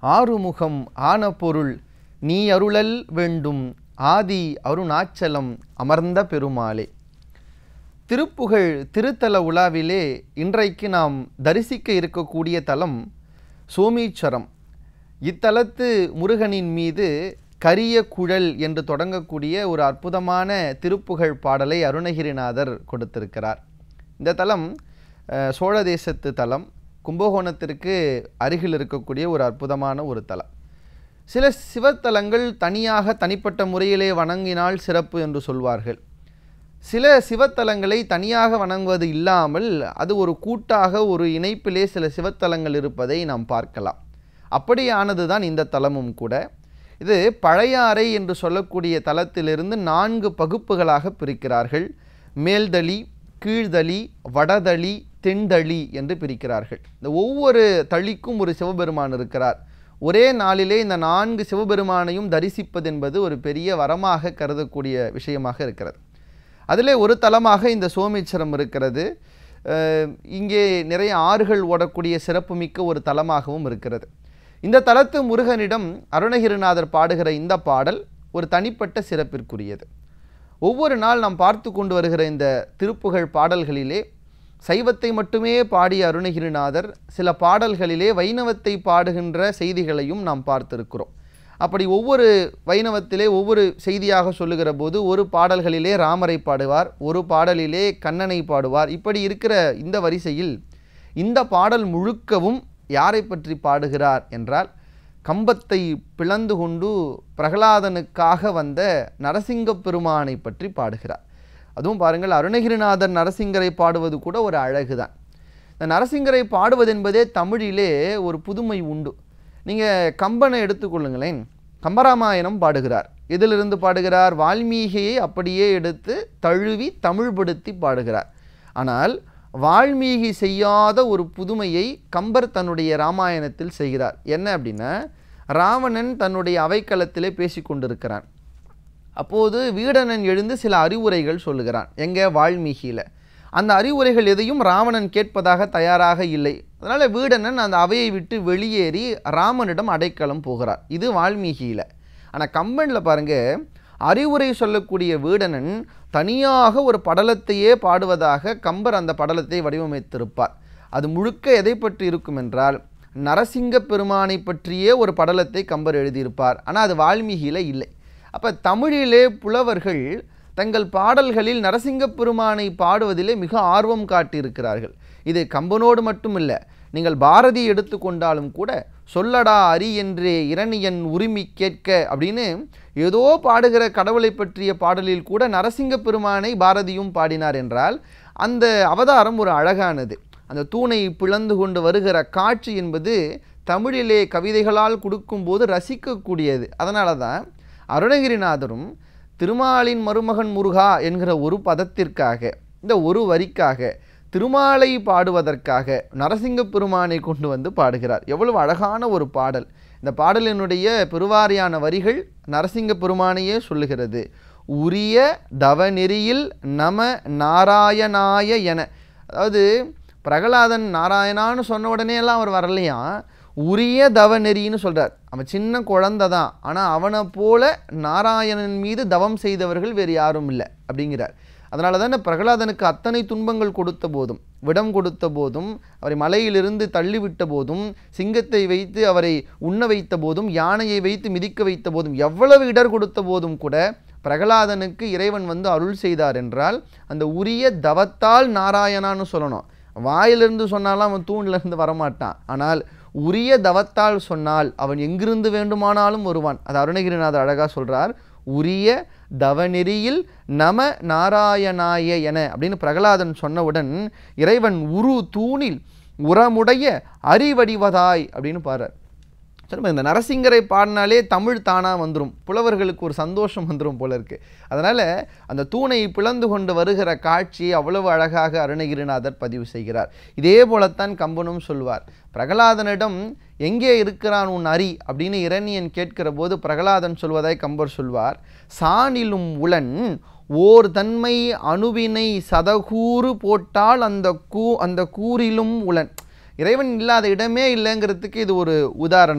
ஆறுமுகம் ஆன பொருள் நீ அருளல் வேண்டும் ஆதி அருணாச்சலம் அமர்ந்த பெருமாளே திருப்புகழ் திருத்தல உலாவிலே இன்றைக்கு நாம் தரிசிக்க இருக்கக்கூடிய தலம் சோமீஸ்வரம் இத்தலத்து முருகனின் மீது கரிய குழல் என்று தொடங்கக்கூடிய ஒரு அற்புதமான திருப்புகழ் பாடலை அருணகிரிநாதர் கொடுத்திருக்கிறார் இந்த தலம் அஹ், சோழ தேசத்து தலம் கும்பகோணத்திற்கு அருகில் இருக்கக்கூடிய ஒரு அற்புதமான ஒரு தலம் சில சிவத்தலங்கள் தனியாக தனிப்பட்ட முறையிலே வணங்கினால் சிறப்பு என்று சொல்வார்கள் சில சிவத்தலங்களை தனியாக வணங்குவது இல்லாமல் அது ஒரு கூட்டாக ஒரு இணைப்பிலே சில சிவத்தலங்கள் இருப்பதை நாம் பார்க்கலாம் அப்படியானது தான் இந்த தலமும் கூட இது பழையாறை என்று சொல்லக்கூடிய தலத்திலிருந்து நான்கு பகுப்புகளாக பிரிக்கிறார்கள் மேல்தளி கீழ்தளி வடதளி தென்தளி என்று பிரிக்கிறார்கள் இந்த ஒவ்வொரு தளிக்கும் ஒரு சிவபெருமான் இருக்கிறார் ஒரே நாளிலே இந்த நான்கு சிவபெருமானையும் தரிசிப்பது என்பது ஒரு பெரிய வரமாக கருதக்கூடிய விஷயமாக இருக்கிறது அதிலே ஒரு தலமாக இந்த சோமேஸ்வரம் இருக்கிறது அஹ் இங்கே நிறைய ஆறுகள் ஓடக்கூடிய சிறப்புமிக்க ஒரு தலமாகவும் இருக்கிறது இந்த தலத்து முருகனிடம் அருணகிரிநாதர் பாடுகிற இந்த பாடல் ஒரு தனிப்பட்ட சிறப்பிற்குரியது ஒவ்வொரு நாள் நாம் பார்த்து கொண்டு வருகிற இந்த திருப்புகழ் பாடல்களிலே சைவத்தை மட்டுமே பாடிய அருணகிரிநாதர் சில பாடல்களிலே வைணவத்தை பாடுகின்ற செய்திகளையும் நாம் பார்த்திருக்கிறோம் அப்படி ஒவ்வொரு வைணவத்திலே ஒவ்வொரு செய்தியாக சொல்லுகிற போது ஒரு பாடல்களிலே ராமரை பாடுவார் ஒரு பாடலிலே கண்ணனை பாடுவார் இப்படி இருக்கிற இந்த வரிசையில் இந்த பாடல் முழுக்கவும் யாரை பற்றி பாடுகிறார் என்றால் கம்பத்தை பிளந்து கொண்டு பிரகலாதனுக்காக வந்த நரசிங்கப் பெருமானை பற்றி பாடுகிறார் அதுவும் பாருங்கள் அருணகிரிநாதர் நரசிங்கரை பாடுவது கூட ஒரு அழகுதான் இந்த நரசிங்கரை பாடுவது என்பதே தமிழிலே ஒரு புதுமை உண்டு நீங்கள் கம்பனை எடுத்துக்கொள்ளுங்களேன் கம்பராமாயணம் பாடுகிறார் இதிலிருந்து பாடுகிறார் வால்மீகியை அப்படியே எடுத்து தழுவி தமிழ்படுத்தி பாடுகிறார் ஆனால் வால்மீகி செய்யாத ஒரு புதுமையை கம்பர் தன்னுடைய ராமாயணத்தில் செய்கிறார் என்ன அப்படின்னா ராவணன் தன்னுடைய அவைக்களத்திலே பேசிக் கொண்டிருக்கிறான் அப்போது வீடணன் எழுந்து சில அறிவுரைகள் சொல்லுகிறான் எங்கே வால்மீகியில் அந்த அறிவுரைகள் எதையும் ராவணன் கேட்பதாக தயாராக இல்லை அதனால் வீடணன் அந்த அவையை விட்டு வெளியேறி ராமனிடம் அடைக்கலம் போகிறார் இது வால்மீகியில் ஆனால் கம்பனில் பாருங்க அறிவுரை சொல்லக்கூடிய வீடணன் தனியாக ஒரு படலத்தையே பாடுவதாக கம்பர் அந்த படலத்தை வடிவமைத்திருப்பார் அது முழுக்க எதை பற்றி இருக்கும் என்றால் நரசிங்க பெருமானை பற்றியே ஒரு படலத்தை கம்பர் எழுதியிருப்பார் ஆனால் அது வால்மீகியில் இல்லை அப்போ தமிழிலே புலவர்கள் தங்கள் பாடல்களில் நரசிங்கப் பெருமானை பாடுவதிலே மிக ஆர்வம் காட்டியிருக்கிறார்கள் இது கம்பனோடு மட்டுமில்லை நீங்கள் பாரதி எடுத்துக்கொண்டாலும் கூட சொல்லடா அரி என்றே இரணியன் உரிமை கேட்க அப்படின்னு ஏதோ பாடுகிற கடவுளை பற்றிய பாடலில் கூட நரசிங்கப் பெருமானை பாரதியும் பாடினார் என்றால் அந்த அவதாரம் ஒரு அழகானது அந்த தூணை பிளந்து கொண்டு வருகிற காட்சி என்பது தமிழிலே கவிதைகளால் கொடுக்கும்போது ரசிக்கக்கூடியது அதனால தான் அருணகிரிநாதரும் திருமாலின் மருமகன் முருகா என்கிற ஒரு பதத்திற்காக இந்த ஒரு வரிக்காக திருமாலை பாடுவதற்காக நரசிங்க பெருமானை கொண்டு வந்து பாடுகிறார் எவ்வளவு அழகான ஒரு பாடல் இந்த பாடலினுடைய பெருவாரியான வரிகள் நரசிங்க பெருமானையே சொல்லுகிறது உரிய தவநெறியில் நம நாராயணாய என அதாவது பிரகலாதன் நாராயணான்னு சொன்ன உடனே எல்லாம் அவர் வரலையா உரிய தவநெறின்னு சொல்றார் அவன் சின்ன குழந்தை தான் ஆனால் அவனை போல நாராயணன் மீது தவம் செய்தவர்கள் வேறு யாரும் இல்லை அப்படிங்கிறார் அதனால தானே பிரகலாதனுக்கு அத்தனை துன்பங்கள் கொடுத்த போதும் விடம் கொடுத்த போதும் அவரை மலையிலிருந்து தள்ளிவிட்ட போதும் சிங்கத்தை வைத்து அவரை உண்ண வைத்த போதும் யானையை வைத்து மிதிக்க வைத்த போதும் எவ்வளவு இடர் கொடுத்த போதும் கூட பிரகலாதனுக்கு இறைவன் வந்து அருள் செய்தார் என்றால் அந்த உரிய தவத்தால் நாராயணான்னு சொல்லணும் வாயிலிருந்து சொன்னாலும் அவன் தூண்லேருந்து வரமாட்டான் ஆனால் உரிய தவத்தால் சொன்னால் அவன் எங்கிருந்து வேண்டுமானாலும் வருவான் அது அருணகிரிநாதர் அழகாக சொல்றார் உரிய தவநெறியில் நம நாராயணாய என அப்படின்னு பிரகலாதன் சொன்னவுடன் இறைவன் உரு தூணில் உரமுடைய அறிவடிவதாய் அப்படின்னு பாடுறார் சரி இந்த நரசிங்கரை பாடினாலே தமிழ் தானாக வந்துடும் புலவர்களுக்கு ஒரு சந்தோஷம் வந்துடும் போல இருக்கு அதனால் அந்த தூணை பிளந்து கொண்டு வருகிற காட்சியை அவ்வளவு அழகாக அருணகிரிநாதர் பதிவு செய்கிறார் இதே போலத்தான் கம்பனும் சொல்வார் பிரகலாதனிடம் எங்கே இருக்கிறான் உன் அரி அப்படின்னு இரணியன் கேட்கிற போது பிரகலாதன் சொல்வதாய் கம்பர் சொல்வார் சாணிலும் உளன் ஓர் தன்மை அணுவினை சதகூறு போட்டால் அந்த கூ அந்த கூறிலும் உளன் இறைவன் இல்லாத இடமே இல்லைங்கிறதுக்கு இது ஒரு உதாரணம்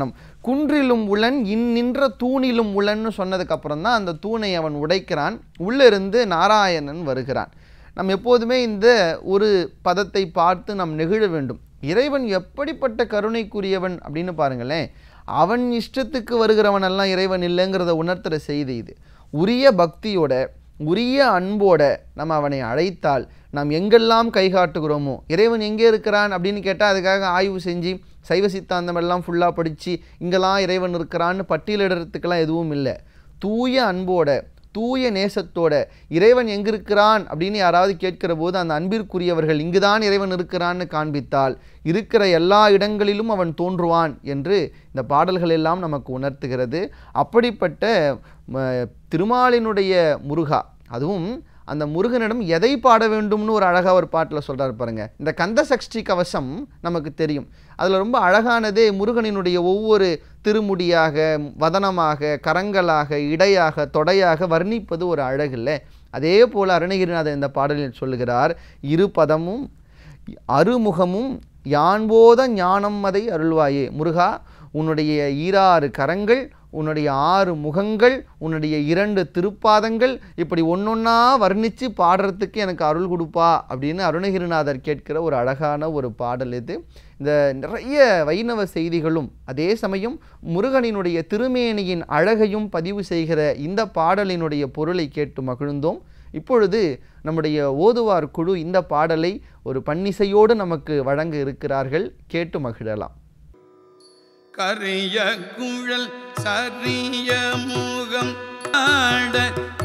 குன்றிலும் உளன் இந்நின்ற தூணிலும் உளன்னு சொன்னதுக்கப்புறம் தான் அந்த தூணை அவன் உடைக்கிறான் உள்ளிருந்து நாராயணன் வருகிறான் நம்ம எப்போதுமே இந்த ஒரு பதத்தை பார்த்து நாம் நெகிழ வேண்டும் இறைவன் எப்படிப்பட்ட கருணைக்குரியவன் அப்படின்னு பாருங்களேன் அவன் இஷ்டத்துக்கு வருகிறவனெல்லாம் இறைவன் இல்லைங்கிறத உணர்த்துகிற செய்தி இது உரிய பக்தியோட உரிய அன்போட நம்ம அவனை அழைத்தால் நாம் எங்கெல்லாம் கை காட்டுகிறோமோ இறைவன் எங்கே இருக்கிறான் அப்படின்னு கேட்டால் அதுக்காக ஆய்வு செஞ்சு சைவ சித்தாந்தம் எல்லாம் ஃபுல்லாக படித்து இங்கெல்லாம் இறைவன் இருக்கிறான்னு பட்டியலிடுறதுக்கெல்லாம் எதுவும் இல்லை தூய அன்போட தூய நேசத்தோட இறைவன் எங்க இருக்கிறான் அப்படின்னு யாராவது கேட்கிற போது அந்த அன்பிற்குரியவர்கள் இங்குதான் இறைவன் இருக்கிறான்னு காண்பித்தால் இருக்கிற எல்லா இடங்களிலும் அவன் தோன்றுவான் என்று இந்த பாடல்கள் எல்லாம் நமக்கு உணர்த்துகிறது அப்படிப்பட்ட ம, திருமாலினுடைய முருகா அதுவும் அந்த முருகனிடம் எதை பாட வேண்டும்னு ஒரு அழகாக ஒரு பாட்டில் சொல்றாரு பாருங்க இந்த கந்த சஷ்டி கவசம் நமக்கு தெரியும் அதில் ரொம்ப அழகானதே முருகனினுடைய ஒவ்வொரு திருமுடியாக வதனமாக கரங்களாக இடையாக தொடையாக வர்ணிப்பது ஒரு அழகில்லை அதே போல் அருணகிரிநாதர் இந்த பாடலில் சொல்லுகிறார் இரு பதமும் அருமுகமும் யான்போத ஞானம் அதை அருள்வாயே முருகா உன்னுடைய ஈராறு கரங்கள் உன்னுடைய ஆறு முகங்கள் உன்னுடைய இரண்டு திருப்பாதங்கள் இப்படி ஒன்றொன்னா வர்ணித்து பாடுறதுக்கு எனக்கு அருள் கொடுப்பா அப்படின்னு அருணகிரிநாதர் கேட்கிற ஒரு அழகான ஒரு பாடல் இது இந்த நிறைய வைணவ செய்திகளும் அதே சமயம் முருகனினுடைய திருமேனியின் அழகையும் பதிவு செய்கிற இந்த பாடலினுடைய பொருளை கேட்டு மகிழ்ந்தோம் இப்பொழுது நம்முடைய ஓதுவார் குழு இந்த பாடலை ஒரு பன்னிசையோடு நமக்கு வழங்க இருக்கிறார்கள் கேட்டு மகிழலாம் கரிய குழல் சரிய முகம் ஆட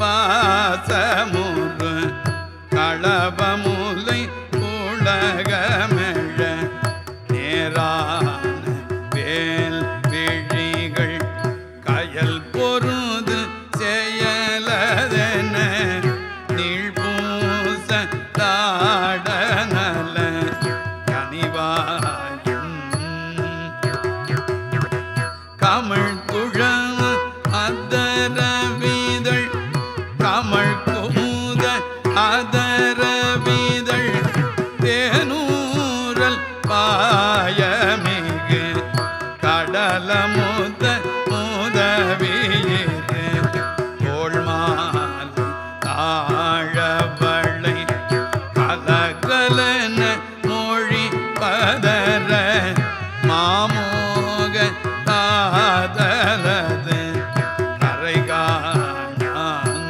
பாசமுறு களபமுலை உலகமெழ நேரான வேல் விழிகள் கயல் பொருது செயலதென நீழ்பூச தாடநல கனிவாயும் கமழ் குழல் அதர வீதழ் கமழ் குமுத அதர வீதழ் தேனூரல் பாயமிகு கடலமுத முதவியிரு தோள்மால் தாழவளை கலகலன மொழி பதற மாமோக காதலது கரைகாணான்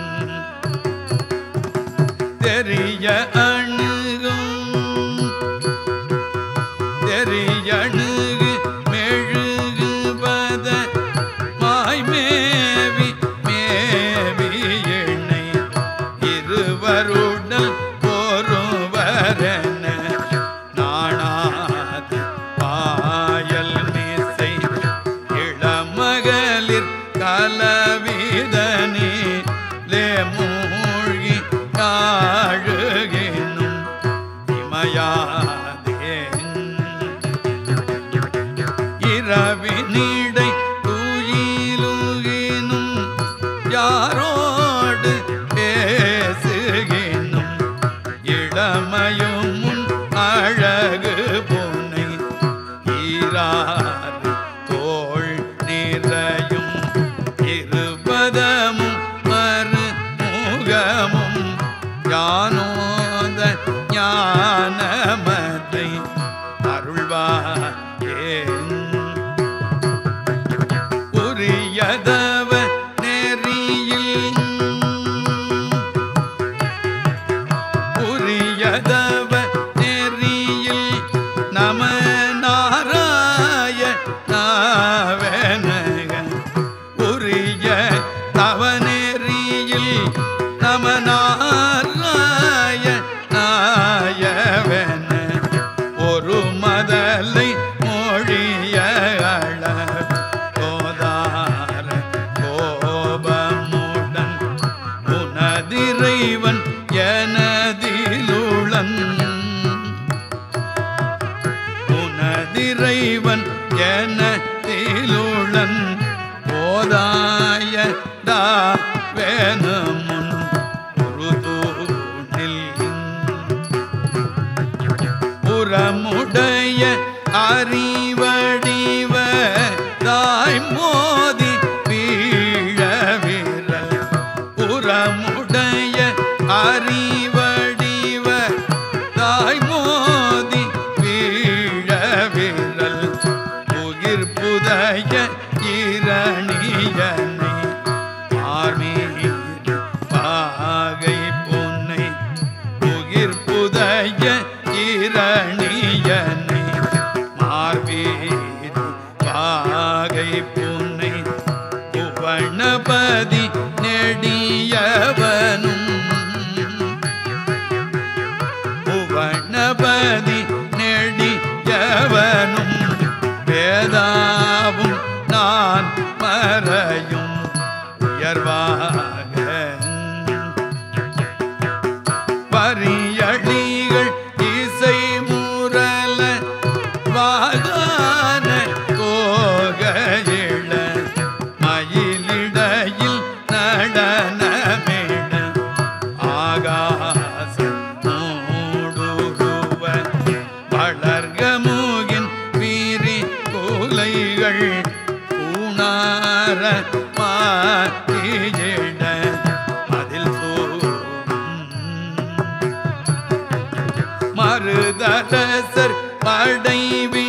தெரிய அணுகும் தெரியணுகு மெழுகுபத மாய்மேவி மேவி எண்ணை இருவருடல் ஒருவரென நாணாது பாயல் மீசை இளமகளிர் கலவிதனே லே மூழ்கி காழுகினும் இமையாதே இரவினிடை துயிலுகினும் யாரோடு பேசுகினும் இளமையும் உன் அழகு பொன்னை ஈராறு தோள் நிறையும் இருபதமும் மறு முகமும் யானோத ஞானமதை அருள்வாயேன் உரியதவ நெறியில் உரியதவ உடைய இரணியனை மார்பீதி வாகை புன்னை புவனபதி நெடியவனும் புவனபதி நெடியவனும் வேதாவும் நான் மறையும் உயர்வாக பரியடிகள் இசை முரல வாகான கோகையில மயிலிடையில் நடனமிட ஆகாச மூடுருவ வளர்கமுகின் வீரி கோலைகள் பூணார மாற்றியிட அதில் தோறும் மருதரசர் படை